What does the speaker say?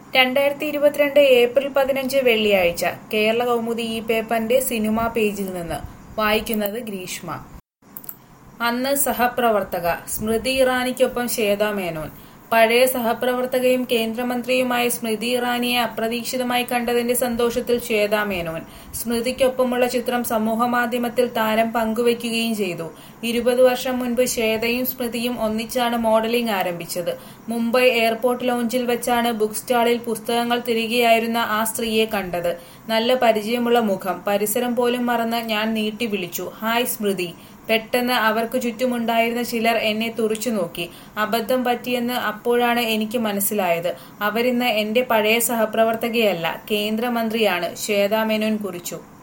രണ്ടായിരത്തി ഇരുപത്തിരണ്ട് ഏപ്രിൽ പതിനഞ്ച് വെള്ളിയാഴ്ച കേരള കൗമുദി ഈ പേപ്പറിന്റെ സിനിമാ പേജിൽ നിന്ന് വായിക്കുന്നത് ഗ്രീഷ്മ അന്ന് സഹപ്രവർത്തക സ്മൃതി ഇറാനിക്കൊപ്പം ശ്വേതാ മേനോൻ പഴയ സഹപ്രവർത്തകയും കേന്ദ്രമന്ത്രിയുമായ സ്മൃതി ഇറാനിയെ അപ്രതീക്ഷിതമായി കണ്ടതിന്റെ സന്തോഷത്തിൽ ശ്വേതാ മേനോൻ സ്മൃതിക്കൊപ്പമുള്ള ചിത്രം സമൂഹമാധ്യമത്തിൽ താരം പങ്കുവയ്ക്കുകയും ചെയ്തു ഇരുപത് വർഷം മുൻപ് ശ്വേതയും സ്മൃതിയും ഒന്നിച്ചാണ് മോഡലിംഗ് ആരംഭിച്ചത് മുംബൈ എയർപോർട്ട് ലോഞ്ചിൽ വെച്ചാണ് ബുക്ക് സ്റ്റാളിൽ പുസ്തകങ്ങൾ തിരികെയായിരുന്ന ആ സ്ത്രീയെ കണ്ടത് നല്ല പരിചയമുള്ള മുഖം പരിസരം പോലും മറന്ന് ഞാൻ നീട്ടി വിളിച്ചു ഹായ് സ്മൃതി പെട്ടെന്ന് അവർക്ക് ചുറ്റുമുണ്ടായിരുന്ന ചിലർ എന്നെ തുറിച്ചു നോക്കി അബദ്ധം പറ്റിയെന്ന് അപ്പോഴാണ് എനിക്ക് മനസ്സിലായത് അവരിന്ന് എന്റെ പഴയ സഹപ്രവർത്തകയല്ല കേന്ദ്രമന്ത്രിയാണ് ശ്വേതാ മേനോൻ കുറിച്ചു